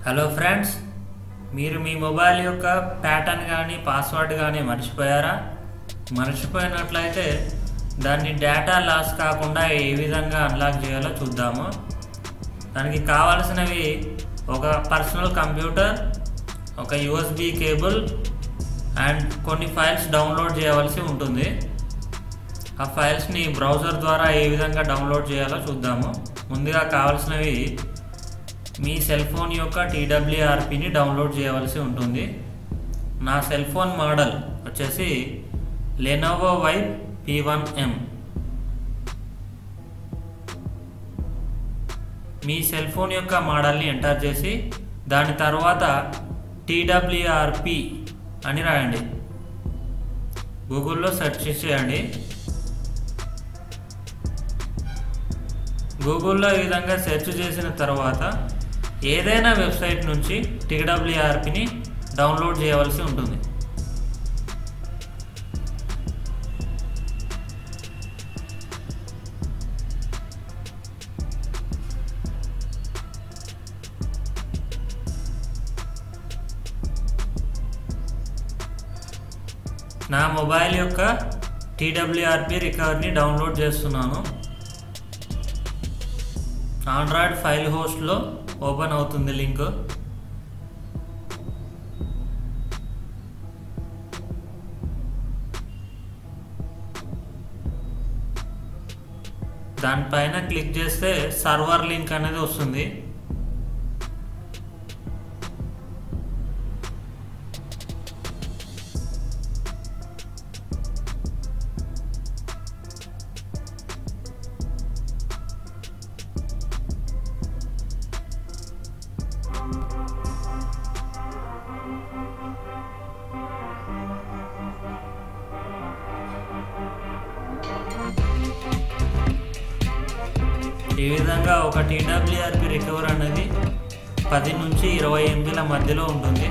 hello friends మీరు మీ mobile యొక్క ప్యాటర్న్ కానీ పాస్వర్డ్ కానీ మర్చిపోయారా మర్చిపోయినట్లయితే దాన్ని డేటా లాస్ కాకుండా ఏ విధంగా అన్లాక్ చేయాలో చూద్దాము దానికి కావాల్సినవి ఒక పర్సనల్ కంప్యూటర్ ఒక యూఎస్బి కేబుల్ అండ్ కొన్ని ఫైల్స్ డౌన్లోడ్ చేయవలసి ఉంటుంది ఆ ఫైల్స్ని బ్రౌజర్ ద్వారా ఏ విధంగా డౌన్లోడ్ చేయాలో చూద్దాము ముందుగా కావాల్సినవి మీ సెల్ ఫోన్ యొక్క టీడబ్ల్యూఆర్పిని డౌన్లోడ్ చేయవలసి ఉంటుంది నా సెల్ ఫోన్ మోడల్ వచ్చేసి Lenovo Vibe P one M మీ సెల్ ఫోన్ యొక్క మోడల్ని ఎంటర్ చేసి దాని తర్వాత టీడబ్ల్యూఆర్పి అని రాయండి గూగుల్లో సెర్చ్ చేయండి గూగుల్లో ఈ విధంగా సెర్చ్ చేసిన తర్వాత ఏదైనా వెబ్సైట్ నుంచి టీడబ్ల్యూఆర్పిని డౌన్లోడ్ చేయవలసి ఉంటుంది నా మొబైల్ యొక్క టీడబ్ల్యూఆర్పి రికవర్ని డౌన్లోడ్ చేస్తున్నాను ఆండ్రాయిడ్ ఫైల్ హోస్ట్లో ఓపెన్ అవుతుంది లింక్ దానిపైన క్లిక్ చేస్తే సర్వర్ లింక్ అనేది వస్తుంది ఈ విధంగా ఒక టీడబ్ల్యూఆర్పి రికవర్ అనేది పది నుంచి ఇరవై ఎంబీల మధ్యలో ఉంటుంది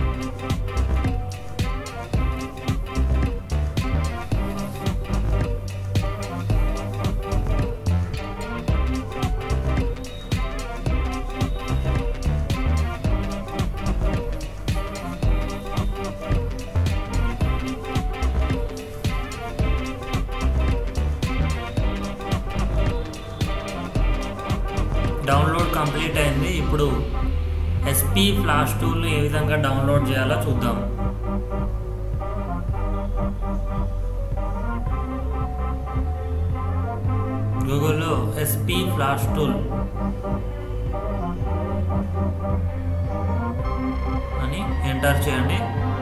డౌన్లోడ్ కంప్లీట్ అయింది ఇప్పుడు ఎస్పీ ఫ్లాష్ టూల్ని ఏ విధంగా డౌన్లోడ్ చేయాలో చూద్దాం గూగుల్లో ఎస్పీ ఫ్లాష్ టూల్ అని ఎంటర్ చేయండి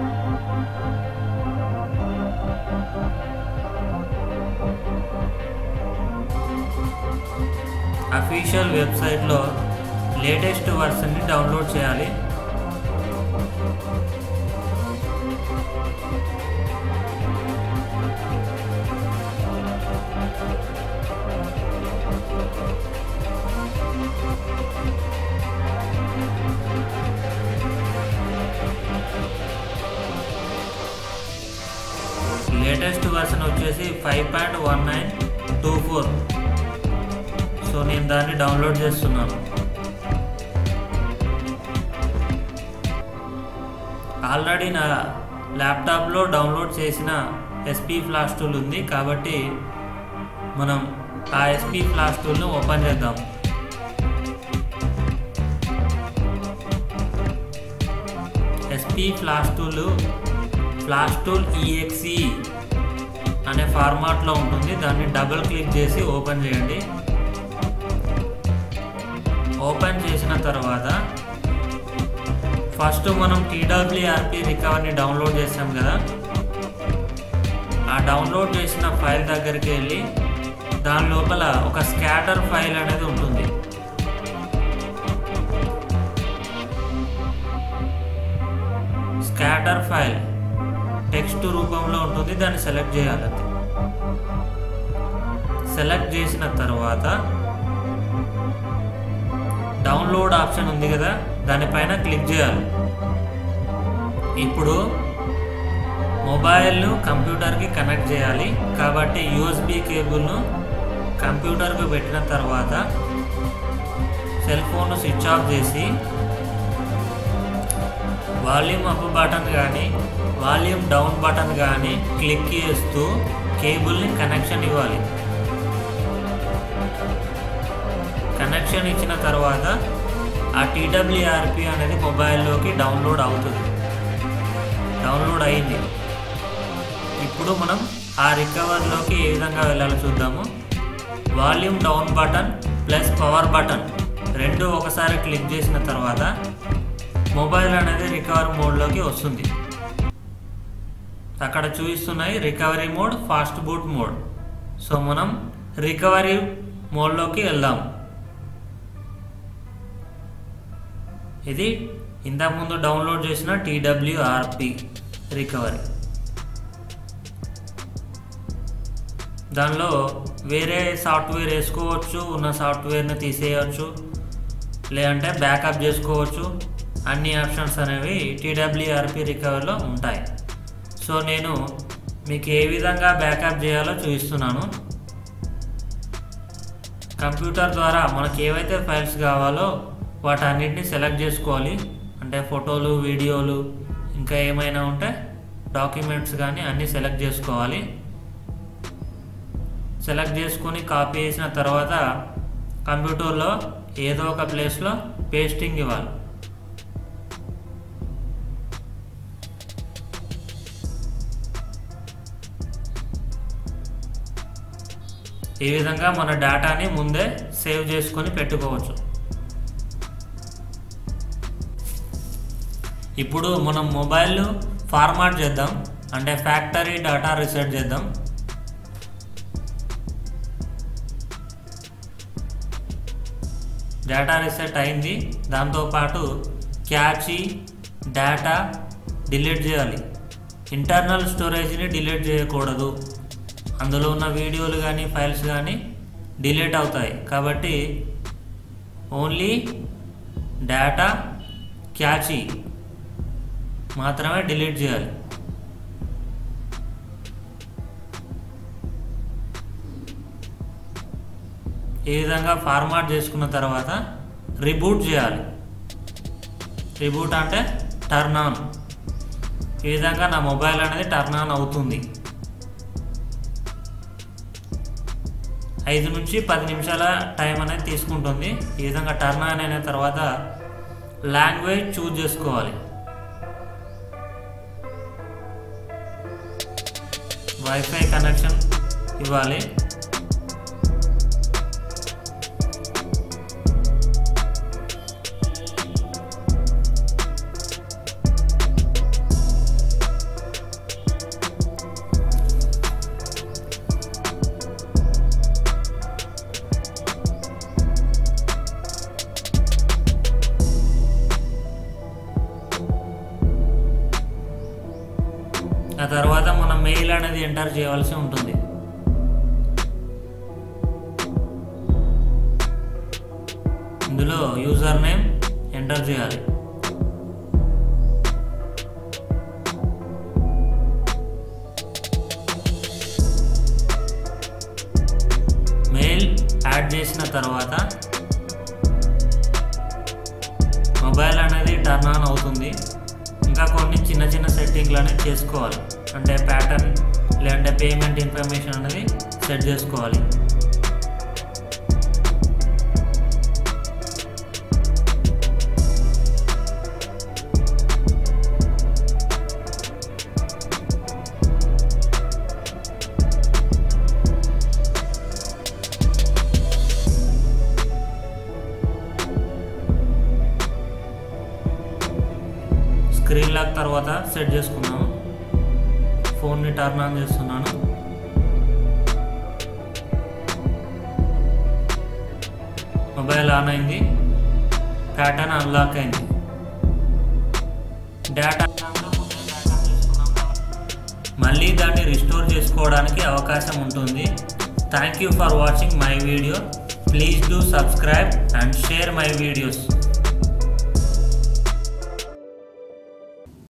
అఫీషియల్ వెబ్సైట్లో లేటెస్ట్ వర్షన్ని డౌన్లోడ్ చేయాలి లేటెస్ట్ వర్షన్ వచ్చేసి five point one nine two four so నేను దాన్ని డౌన్లోడ్ చేస్తున్నాను ఆల్రెడీ నా ల్యాప్టాప్లో డౌన్లోడ్ చేసిన ఎస్పీ ఫ్లాష్ టూల్ ఉంది కాబట్టి మనం ఆ ఎస్పీ ఫ్లాష్ టూల్ను ఓపెన్ చేద్దాం SP flash tool flash tool EXE అనే ఫార్మాట్లో ఉంటుంది దాన్ని డబుల్ క్లిక్ చేసి ఓపెన్ చేయండి ఓపెన్ చేసిన తర్వాత ఫస్ట్ మనం టీడబ్ల్యూఆర్పి రికవర్ని డౌన్లోడ్ చేసాం కదా ఆ డౌన్లోడ్ చేసిన ఫైల్ దగ్గరికి వెళ్ళి దాని లోపల ఒక స్కాటర్ ఫైల్ అనేది ఉంటుంది స్కాటర్ ఫైల్ టెక్స్ట్ రూపంలో ఉంటుంది దాన్ని సెలెక్ట్ చేయాలి సెలెక్ట్ చేసిన తర్వాత డౌన్లోడ్ ఆప్షన్ ఉంది కదా దానిపైన క్లిక్ చేయాలి ఇప్పుడు మొబైల్ను కంప్యూటర్కి కనెక్ట్ చేయాలి కాబట్టి యూఎస్బి కేబుల్ను కంప్యూటర్కి పెట్టిన తర్వాత సెల్ ఫోన్ స్విచ్ ఆఫ్ చేసి వాల్యూమ్ అప్ బటన్ కానీ వాల్యూమ్ డౌన్ బటన్ కానీ క్లిక్ చేస్తూ కేబుల్ని కనెక్షన్ ఇవ్వాలి కనెక్షన్ ఇచ్చిన తర్వాత ఆ టీడబ్ల్యూఆర్పి అనేది మొబైల్లోకి డౌన్లోడ్ అవుతుంది డౌన్లోడ్ అయింది ఇప్పుడు మనం ఆ రికవర్లోకి ఏ విధంగా వెళ్ళాలో చూద్దాము volume down button plus power button రెండు ఒకసారి క్లిక్ చేసిన తర్వాత మొబైల్ అనేది రికవర్ మోడ్లోకి వస్తుంది అక్కడ చూపిస్తున్నాయి recovery mode fast boot mode so మనం రికవరీ మోడ్లోకి వెళ్దాం ఇది ఇంతకుముందు డౌన్లోడ్ చేసిన టీడబ్ల్యూఆర్పి రికవరీ దానిలో వేరే సాఫ్ట్వేర్ వేసుకోవచ్చు ఉన్న సాఫ్ట్వేర్ని తీసేయవచ్చు లేదంటే బ్యాకప్ చేసుకోవచ్చు అన్ని ఆప్షన్స్ అనేవి టీడబ్ల్యూఆర్పి రికవరీలో ఉంటాయి సో నేను మీకు ఏ విధంగా బ్యాకప్ చేయాలో చూపిస్తున్నాను కంప్యూటర్ ద్వారా మనకి ఏవైతే ఫైల్స్ కావాలో వాటన్నిటిని సెలెక్ట్ చేసుకోవాలి అంటే ఫోటోలు వీడియోలు ఇంకా ఏమైనా ఉంటే డాక్యుమెంట్స్ కానీ అన్నీ సెలెక్ట్ చేసుకోవాలి సెలెక్ట్ చేసుకొని కాపీ చేసిన తర్వాత కంప్యూటర్లో ఏదో ఒక ప్లేస్లో పేస్టింగ్ ఇవ్వాలి ఈ విధంగా మన డేటాని ముందే సేవ్ చేసుకొని పెట్టుకోవచ్చు ఇప్పుడు మనం మొబైల్ ఫార్మాట్ చేద్దాం అంటే ఫ్యాక్టరీ డేటా రీసెట్ చేద్దాం డేటా రీసెట్ అయింది దాంతోపాటు క్యాచి డేటా డిలీట్ చేయాలి ఇంటర్నల్ స్టోరేజ్ని డిలీట్ చేయకూడదు అందులో ఉన్న వీడియోలు కానీ ఫైల్స్ కానీ డిలీట్ అవుతాయి కాబట్టి ఓన్లీ డేటా క్యాచి మాత్రమే డిలీట్ చేయాలి ఈ విధంగా ఫార్మాట్ చేసుకున్న తర్వాత రిబూట్ చేయాలి రిబూట్ అంటే టర్న్ ఆన్ ఈ విధంగా నా మొబైల్ అనేది టర్న్ ఆన్ అవుతుంది ఐదు నుంచి పది నిమిషాల టైం అనేది తీసుకుంటుంది ఈ విధంగా టర్న్ ఆన్ అయిన తర్వాత లాంగ్వేజ్ చూజ్ చేసుకోవాలి వైఫై కనెక్షన్ ఇవ్వాలి ఆ తర్వాత మనం మెయిల్ అనేది ఎంటర్ చేయవలసి ఉంటుంది ఇందులో యూజర్ నేమ్ ఎంటర్ చేయాలి మెయిల్ యాడ్ చేసిన తర్వాత మొబైల్ అనేది టర్న్ ఆన్ అవుతుంది ఇంకా కొన్ని చిన్న చిన్న సెట్టింగ్లు అనేది చేసుకోవాలి అంటే ప్యాటర్న్ లేదంటే పేమెంట్ ఇన్ఫర్మేషన్ అనేది సెట్ చేసుకోవాలి స్క్రీన్ లాక్ తర్వాత సెట్ చేసుకున్నాము ఫోన్ని టర్న్ ఆన్ చేస్తున్నాను మొబైల్ ఆన్ అయింది ప్యాటర్న్ అన్లాక్ అయింది డేటా మళ్ళీ దాన్ని రిస్టోర్ చేసుకోవడానికి అవకాశం ఉంటుంది thank you for watching my video please do subscribe and share my videos